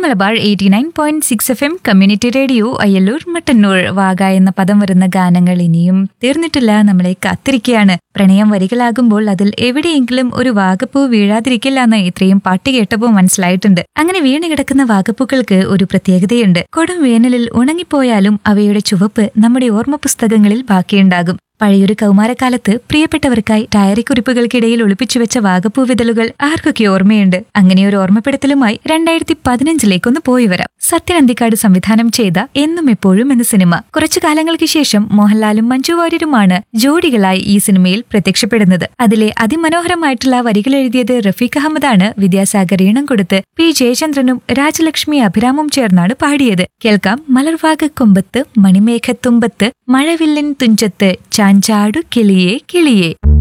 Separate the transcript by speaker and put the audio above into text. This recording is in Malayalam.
Speaker 1: Malabar eighty nine point six F M community radio Ayyallur Mattannur വാഗ എന്ന പദം വരുന്ന ഗാനങ്ങൾ ഇനിയും തീർന്നിട്ടില്ല നമ്മളെ കാത്തിരിക്കുകയാണ് പ്രണയം വരികളാകുമ്പോൾ അതിൽ എവിടെയെങ്കിലും ഒരു വാഗപ്പൂ വീഴാതിരിക്കില്ല എന്ന് ഇത്രയും പാട്ട് കേട്ടപ്പോൾ മനസ്സിലായിട്ടുണ്ട് അങ്ങനെ വീണ് കിടക്കുന്ന വാഗപ്പൂക്കൾക്ക് ഒരു പ്രത്യേകതയുണ്ട് കൊടും വേനലിൽ ഉണങ്ങിപ്പോയാലും അവയുടെ ചുവപ്പ് നമ്മുടെ ഓർമ്മ പുസ്തകങ്ങളിൽ ബാക്കിയുണ്ടാകും പഴയൊരു കൗമാരക്കാലത്ത് പ്രിയപ്പെട്ടവർക്കായി ഡയറി കുറിപ്പുകൾക്കിടയിൽ ഒളിപ്പിച്ചു വെച്ച വാഗപ്പൂ വിതലുകൾ ആർക്കൊക്കെ ഓർമ്മയുണ്ട് അങ്ങനെ ഒരു ഓർമ്മപ്പെടുത്തലുമായി രണ്ടായിരത്തി പതിനഞ്ചിലേക്കൊന്ന് പോയി വരാം സത്യൻ അന്തിക്കാട് സംവിധാനം ചെയ്ത എന്നും എപ്പോഴും എന്ന സിനിമ കുറച്ചു കാലങ്ങൾക്ക് ശേഷം മോഹൻലാലും മഞ്ജു വാര്യരുമാണ് ജോഡികളായി ഈ സിനിമയിൽ പ്രത്യക്ഷപ്പെടുന്നത് അതിലെ അതിമനോഹരമായിട്ടുള്ള വരികൾ എഴുതിയത് റഫീഖ് അഹമ്മദാണ് വിദ്യാസാഗർ ഈണം കൊടുത്ത് പി ജയചന്ദ്രനും രാജലക്ഷ്മി അഭിരാമും ചേർന്നാണ് പാടിയത് കേൾക്കാം മലർവാക കൊമ്പത്ത് മണിമേഘത്തുമ്പത്ത് മഴവില്ലൻ തുഞ്ചത്ത് ചാഞ്ചാടു കിളിയേ കിളിയേ